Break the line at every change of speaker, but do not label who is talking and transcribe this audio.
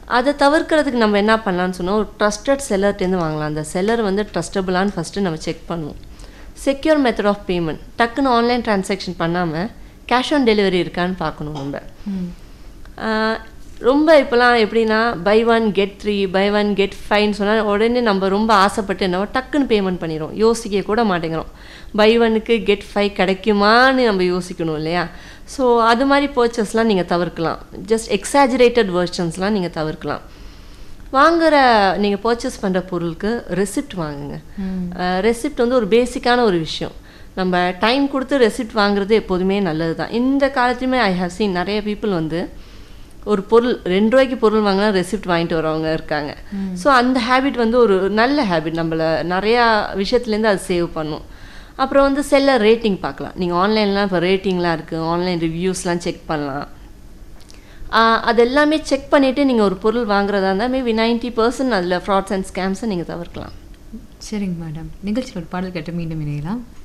அதை தவிர்க்கிறதுக்கு நம்ம என்ன பண்ணலாம்னு சொன்னால் ஒரு ட்ரஸ்டட் செல்லர்ட்டேருந்து வாங்கலாம் அந்த செல்லர் வந்து ட்ரஸ்டபுளான்னு ஃபஸ்ட்டு நம்ம செக் பண்ணுவோம் செக்யூர் மெத்தட் ஆஃப் பேமெண்ட் டக்குன்னு ஆன்லைன் டிரான்சாக்ஷன் பண்ணாமல் கேஷ் ஆன் டெலிவரி இருக்கான்னு பார்க்கணும் நம்ம ஆஹ் ரொம்ப இப்போலாம் எப்படின்னா buy one get three buy one get ஃபைன்னு சொன்னால் உடனே நம்ம ரொம்ப ஆசைப்பட்டு என்னவோ டக்குன்னு பேமெண்ட் பண்ணிடுறோம் யோசிக்க கூட மாட்டேங்கிறோம் பை ஒன்னுக்கு கெட் ஃபைவ் கிடைக்குமான்னு நம்ம யோசிக்கணும் இல்லையா ஸோ அது மாதிரி பர்ச்சேஸ்லாம் நீங்கள் தவிர்க்கலாம் ஜஸ்ட் எக்ஸாஜரேட்டட் வெர்ஷன்ஸ்லாம் நீங்கள் தவிர்க்கலாம் வாங்குற நீங்கள் பர்ச்சேஸ் பண்ணுற பொருளுக்கு ரெசிப்ட் வாங்குங்க ரெசிப்ட் வந்து ஒரு பேசிக்கான ஒரு விஷயம் நம்ம டைம் கொடுத்து ரெசிப்ட் வாங்குறது எப்போதுமே நல்லது தான் இந்த காலத்துலையுமே ஐ ஹவ் சீன் நிறைய பீப்புள் வந்து ஒரு பொருள் ரெண்டு ரூபாய்க்கு பொருள் வாங்கினா ரெசிப்ட் வாங்கிட்டு வரவங்க இருக்காங்க ஸோ அந்த ஹேபிட் வந்து ஒரு நல்ல ஹேபிட் நம்மள நிறையா விஷயத்துலேருந்து அது சேவ் பண்ணும் அப்புறம் வந்து செல்லர் ரேட்டிங் பார்க்கலாம் நீங்கள் ஆன்லைன்லாம் இப்போ ரேட்டிங்லாம் இருக்குது ஆன்லைன் ரிவ்யூஸ்லாம் செக் பண்ணலாம் ஆஹ் அது எல்லாமே செக் பண்ணிவிட்டு நீங்கள் ஒரு பொருள் வாங்குறதா இருந்தால் மேபி நைன்ட்டி பர்சன்ட் அதில் ஃப்ராட்ஸ் அண்ட் ஸ்கேம்ஸை நீங்கள் தவிர்க்கலாம்
சரிங்க மேடம் நிகழ்ச்சியில் ஒரு பாடல் கேட்டு மீண்டும் இணையலாம்